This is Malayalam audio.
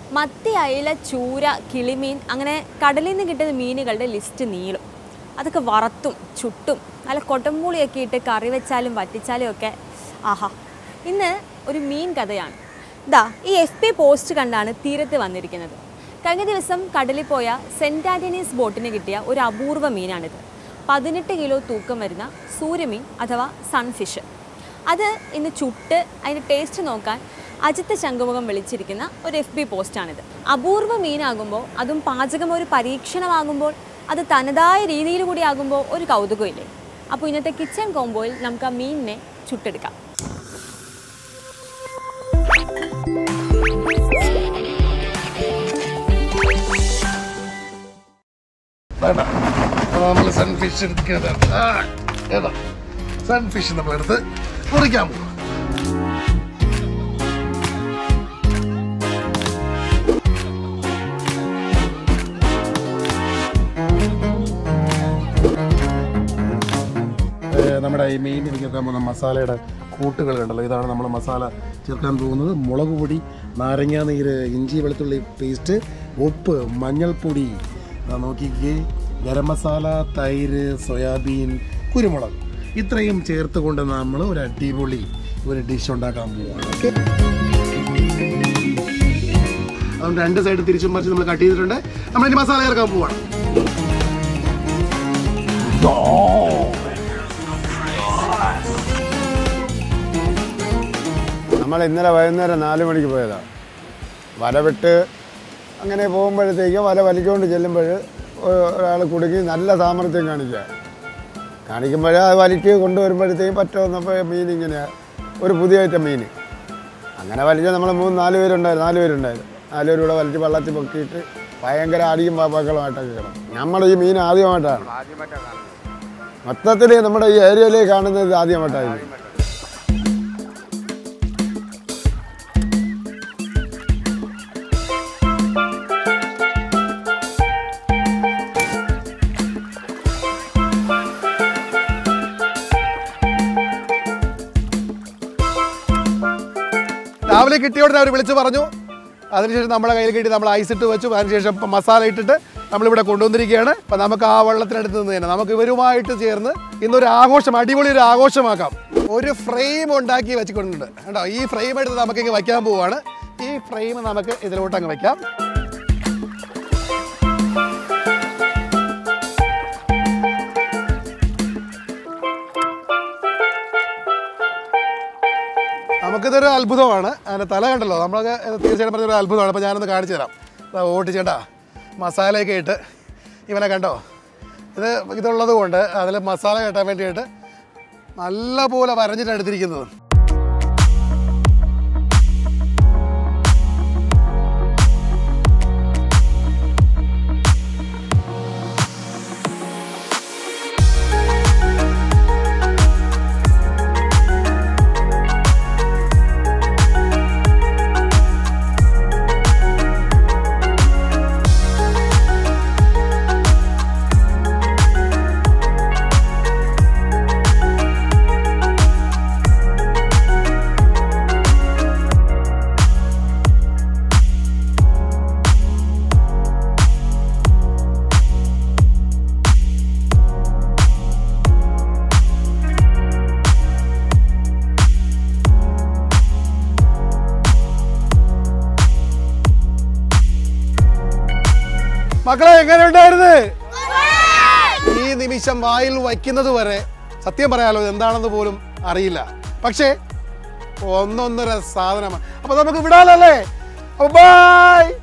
മത്തി അയില ചൂര കിളിമീൻ അങ്ങനെ കടലിൽ നിന്ന് കിട്ടുന്ന മീനുകളുടെ ലിസ്റ്റ് നീളും അതൊക്കെ വറുത്തും ചുട്ടും നല്ല കൊട്ടമ്പുളിയൊക്കെ ഇട്ട് കറി വെച്ചാലും വറ്റിച്ചാലും ഒക്കെ ആഹാ ഇന്ന് ഒരു മീൻ കഥയാണ് ഇതാ ഈ എഫ് പി പോസ്റ്റ് കണ്ടാണ് തീരത്ത് വന്നിരിക്കുന്നത് കഴിഞ്ഞ ദിവസം കടലിൽ പോയ സെൻറ്റ് ആൻ്റണീസ് ബോട്ടിന് കിട്ടിയ ഒരു അപൂർവ മീനാണിത് പതിനെട്ട് കിലോ തൂക്കം വരുന്ന സൂര്യമീൻ അഥവാ സൺഫിഷ് അത് ഇന്ന് ചുട്ട് അതിൻ്റെ ടേസ്റ്റ് നോക്കാൻ അജിത്ത് ശംഖുമുഖം വിളിച്ചിരിക്കുന്ന ഒരു എഫ് ബി പോസ്റ്റാണിത് അപൂർവ മീനാകുമ്പോൾ അതും പാചകം ഒരു പരീക്ഷണമാകുമ്പോൾ അത് തനതായ രീതിയിൽ കൂടി ആകുമ്പോൾ ഒരു കൗതുകമില്ലേ അപ്പോൾ ഇന്നത്തെ കിച്ചൺ കോംബോയിൽ നമുക്ക് ആ മീനിനെ ചുട്ടെടുക്കാം വേണ്ട നമ്മൾ സൺഫിഷ് എടുക്കുന്നത് ആ, ഏതാ സൺഫിഷ് നമ്മൾ എടുത്ത് മുറിക്കാൻ പോകും നമ്മുടെ ഈ മീൻ ചേർക്കാൻ പോകുന്ന മസാലയുടെ കൂട്ടുകൾ ഉണ്ടല്ലോ ഇതാണ് നമ്മൾ മസാല ചേർക്കാൻ പോകുന്നത് മുളക് പൊടി നാരങ്ങ നീര് ഇഞ്ചി വെളുത്തുള്ളി പേസ്റ്റ് ഉപ്പ് മഞ്ഞൾപ്പൊടി ദാ നോക്കിക്കേ ഗരം മസാല തൈര് സോയാബീൻ കുരുമുളക് ഇത്രയും ചേർത്ത് കൊണ്ട് നമ്മൾ ഒരു അടിപൊളി ഒരു ഡിഷ് ഉണ്ടാക്കാൻ പോവുകയാണ് ഓക്കെ അതുകൊണ്ട് രണ്ട് സൈഡ് തിരിച്ചും മറിച്ച് നമ്മൾ കട്ട് ചെയ്തിട്ടുണ്ട് നമ്മൾ ഇനി മസാല ചേർക്കാൻ പോവാണ് നമ്മൾ ഇന്നലെ വൈകുന്നേരം നാല് മണിക്ക് പോയതാണ് വല വിട്ട് അങ്ങനെ പോകുമ്പോഴത്തേക്ക് വല വലിക്കൊണ്ട് ചെല്ലുമ്പോൾ ഒരാൾ കുടുങ്ങി നല്ല സാമർഥ്യം കാണിക്കുക കാണിക്കുമ്പോൾ അത് വലിക്ക് കൊണ്ടുവരുമ്പോഴത്തേക്കും പറ്റുമെന്നപ്പോൾ മീൻ ഇങ്ങനെ ഒരു പുതിയ ഐറ്റം മീൻ അങ്ങനെ വലിച്ച നമ്മൾ മൂന്ന് നാല് പേരുണ്ടായിരുന്നു നാല് പേരുണ്ടായിരുന്നു നാല് പേരും കൂടെ വലിച്ച് വെള്ളത്തിൽ പൊക്കിയിട്ട് ഭയങ്കര അടിയും പാപ്പാക്കളുമായിട്ടൊക്കെ കിടന്നു നമ്മൾ ഈ മീൻ ആദ്യമായിട്ടാണ് മൊത്തത്തിൽ നമ്മുടെ ഈ ഏരിയയിലേക്ക് കാണുന്നത് ഇത് ആദ്യമായിട്ടായിരുന്നു രാവിലെ കിട്ടിയ ഉടനെ അവർ വിളിച്ച് പറഞ്ഞു അതിനുശേഷം നമ്മളെ കയ്യിൽ കിട്ടി നമ്മൾ ഐസ് ഇട്ട് വെച്ചു അതിനുശേഷം ഇപ്പം മസാല ഇട്ടിട്ട് നമ്മളിവിടെ കൊണ്ടുവന്നിരിക്കുകയാണ് അപ്പം നമുക്ക് ആ വെള്ളത്തിനടുത്ത് നിന്ന് തന്നെ നമുക്ക് ഇവരുമായിട്ട് ചേർന്ന് ഇന്നൊരു ആഘോഷം അടിപൊളി ഒരു ആഘോഷമാക്കാം ഒരു ഫ്രെയിം ഉണ്ടാക്കി വെച്ചിട്ടുണ്ട് കേട്ടോ ഈ ഫ്രെയിം എടുത്ത് നമുക്ക് ഇങ്ങ് വയ്ക്കാൻ പോവുകയാണ് ഈ ഫ്രെയിം നമുക്ക് ഇതിലോട്ട് അങ്ങ് വയ്ക്കാം നമുക്കിതൊരു അത്ഭുതമാണ് അതിൻ്റെ തല കണ്ടല്ലോ നമ്മളൊക്കെ തീർച്ചയായിട്ടും പറഞ്ഞൊരു അത്ഭുതമാണ് അപ്പോൾ ഞാനൊന്ന് കാണിച്ചു തരാം ദാ ഓട്ടിച്ചേട്ടാ മസാലയൊക്കെ ഇട്ട് ഇവനെ കണ്ടോ ഇത് ഇതുള്ളത് കൊണ്ട് അതിൽ മസാല കെട്ടാൻ വേണ്ടിയിട്ട് നല്ല പോലെ വരഞ്ഞിട്ടാണ് എടുത്തിരിക്കുന്നത് മക്കളെ എങ്ങനെ ഉണ്ടായിരുന്നു ഈ നിമിഷം വായിൽ വയ്ക്കുന്നത് വരെ സത്യം പറയാലോ ഇത് എന്താണെന്ന് പോലും അറിയില്ല പക്ഷേ ഒന്നൊന്നര സാധനമാണ് അപ്പൊ നമുക്ക് വിടാലല്ലേ ബൈ